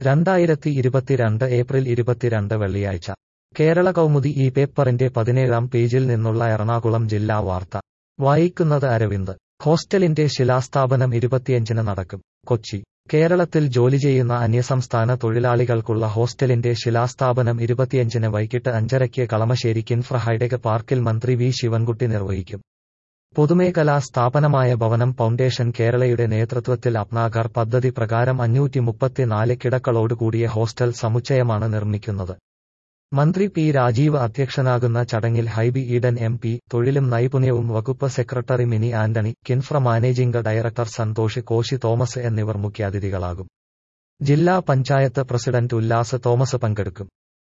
രണ്ടായിരത്തി ഇരുപത്തിരണ്ട് ഏപ്രിൽ ഇരുപത്തിരണ്ട് വെള്ളിയാഴ്ച കേരള കൗമുദി ഈ പേപ്പറിന്റെ പതിനേഴാം പേജിൽ നിന്നുള്ള എറണാകുളം ജില്ലാ വാർത്ത വായിക്കുന്നത് അരവിന്ദ് ഹോസ്റ്റലിന്റെ ശിലാസ്ഥാപനം ഇരുപത്തിയഞ്ചിന് നടക്കും കൊച്ചി കേരളത്തിൽ ജോലി ചെയ്യുന്ന അന്യസംസ്ഥാന തൊഴിലാളികൾക്കുള്ള ഹോസ്റ്റലിന്റെ ശിലാസ്ഥാപനം ഇരുപത്തിയഞ്ചിന് വൈകിട്ട് അഞ്ചരയ്ക്ക് കളമശ്ശേരി കിൻഫ്ര ഹൈടെക് പാർക്കിൽ മന്ത്രി വി ശിവൻകുട്ടി നിർവഹിക്കും പൊതുമേഖലാ സ്ഥാപനമായ ഭവനം ഫൗണ്ടേഷൻ കേരളയുടെ നേതൃത്വത്തിൽ അപ്നാഘർ പദ്ധതി പ്രകാരം അഞ്ഞൂറ്റി മുപ്പത്തിനാല് കിടക്കളോടുകൂടിയ ഹോസ്റ്റൽ സമുച്ചയമാണ് നിർമ്മിക്കുന്നത് മന്ത്രി പി രാജീവ് അധ്യക്ഷനാകുന്ന ചടങ്ങിൽ ഹൈബി ഈഡൻ എം പി തൊഴിലും നൈപുണ്യവും വകുപ്പ് secretary Mini Antony KINFRA managing director Santhosh Koshy Thomas എന്നിവർ മുഖ്യാതിഥികളാകും ജില്ലാ പഞ്ചായത്ത് പ്രസിഡന്റ് ഉല്ലാസ് തോമസ് പങ്കെടുക്കും